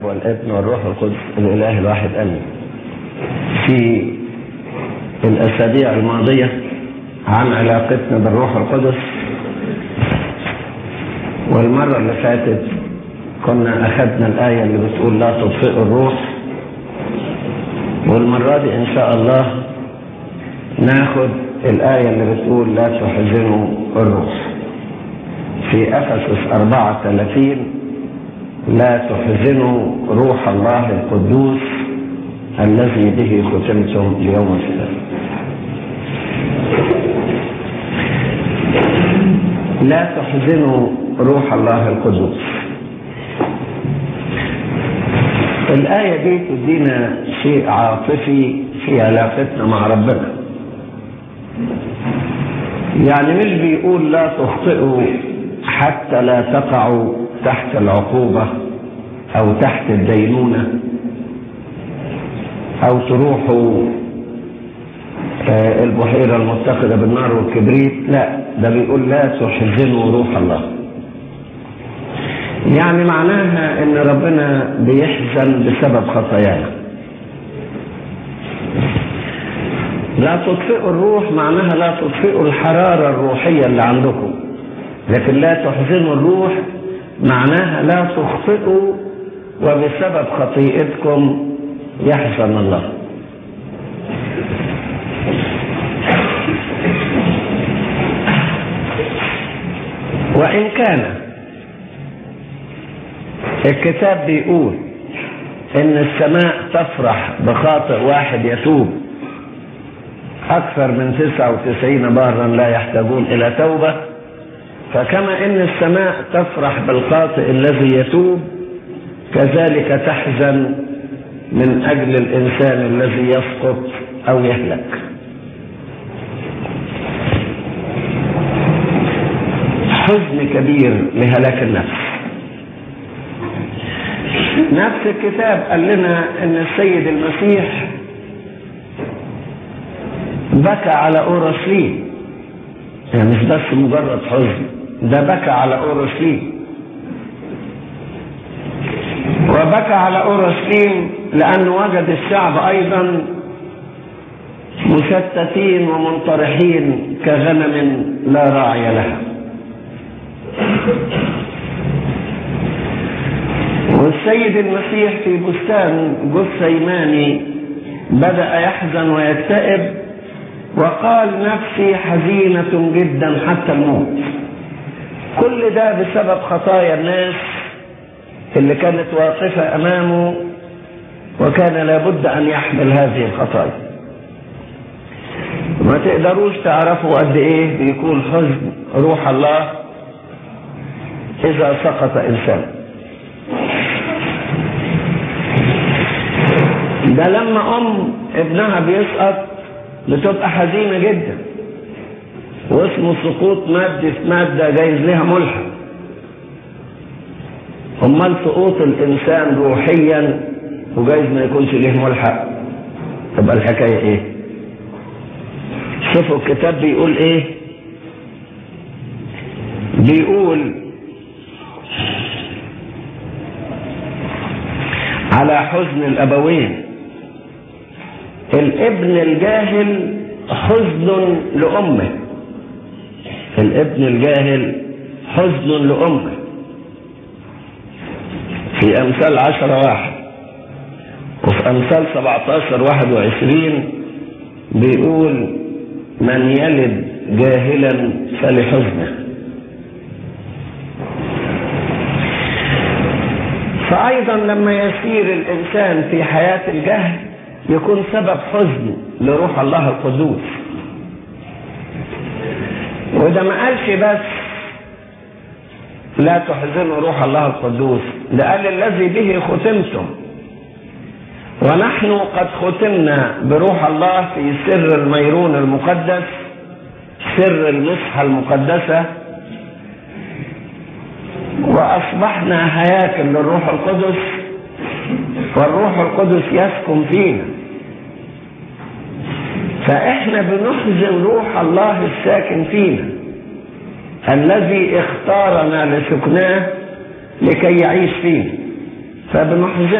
والابن والروح القدس الاله الواحد امين في الاسابيع الماضيه عن علاقتنا بالروح القدس والمره اللي فاتت كنا اخذنا الايه اللي بتقول لا تطفئوا الروح والمره دي ان شاء الله ناخد الايه اللي بتقول لا تحزنوا الروح في افسس 34 لا تحزنوا روح الله القدوس الذي به ختمتم ليوم السلام لا تحزنوا روح الله القدوس الآية دي تدينا شيء عاطفي في علاقتنا مع ربنا يعني مش بيقول لا تخطئوا حتى لا تقعوا تحت العقوبة أو تحت الدينونة أو تروحوا البحيرة المتخذة بالنار والكبريت لا ده بيقول لا تحزنوا روح الله يعني معناها ان ربنا بيحزن بسبب خطايانا لا تطفئوا الروح معناها لا تطفئوا الحرارة الروحية اللي عندكم لكن لا تحزنوا الروح معناها لا تخطئوا وبسبب خطيئتكم يحزن الله وإن كان الكتاب بيقول إن السماء تفرح بخاطئ واحد يتوب أكثر من 99 بارا لا يحتاجون إلى توبة فكما ان السماء تفرح بالخاطئ الذي يتوب كذلك تحزن من اجل الانسان الذي يسقط او يهلك حزن كبير لهلاك النفس نفس الكتاب قال لنا ان السيد المسيح بكى على اورشليم يعني مش بس مجرد حزن ده بكى على اورشليم وبكى على اورشليم لانه وجد الشعب ايضا مشتتين ومنطرحين كغنم لا راعي لها والسيد المسيح في بستان جثيماني بدا يحزن ويكتئب وقال نفسي حزينه جدا حتى الموت كل ده بسبب خطايا الناس اللي كانت واقفة أمامه وكان لابد أن يحمل هذه الخطايا ما تقدروش تعرفوا قد إيه بيكون حزن روح الله إذا سقط إنسان ده لما أم ابنها بيسقط بتبقى حزينة جدا واسمه سقوط مادة في مادة جايز لها ملحق امال سقوط الانسان روحيا وجايز ما يكونش ليه ملحق تبقى الحكاية ايه شوفوا الكتاب بيقول ايه بيقول على حزن الابوين الابن الجاهل حزن لامه الابن الجاهل حزن لأمه في أمثال عشرة واحد وفي أمثال سبعتاشر واحد وعشرين بيقول من يلد جاهلا فلحزنه فأيضا لما يسير الإنسان في حياة الجهل يكون سبب حزن لروح الله القدوس وده ما قالش بس لا تحزنوا روح الله القدوس ده قال الذي به ختمتم ونحن قد ختمنا بروح الله في سر الميرون المقدس سر المسحة المقدسة وأصبحنا هياكل للروح القدس والروح القدس يسكن فينا فإحنا بنحزن روح الله الساكن فينا الذي اختارنا لسكناه لكي يعيش فيه فبنحزن